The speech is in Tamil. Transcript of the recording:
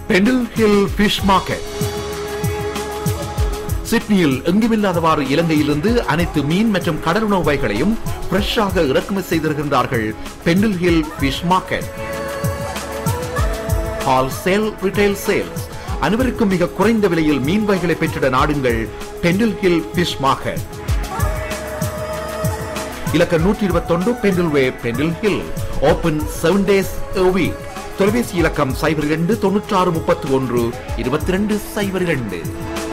பெண்டில் ஹில் ஃபிஷ் மார்க்கெட் சிட்னியில் எங்குமில்லாதவாறு இலங்கையிலிருந்து அனைத்து மீன் மற்றும் கடலுணவு வகைகளையும் ஃப்ரெஷ்ஷாக இறக்குமதி செய்திருக்கின்றார்கள் Pendle Hill fish market wholesale retail sales அனைவருக்கும் மிக குறைந்த விலையில் மீன் வகைகளை பெற்றிட நாடுங்கள் பெண்டில் ஹில் ஃபிஷ் மார்க்கெட் இலக்க நூற்றி இருபத்தொன்று Pendle way Pendle Hill open seven days week தொலைபேசி இலக்கம் சைபர் இரண்டு தொன்னூற்றாறு முப்பத்தி ஒன்று இருபத்தி ரெண்டு சைபர் இரண்டு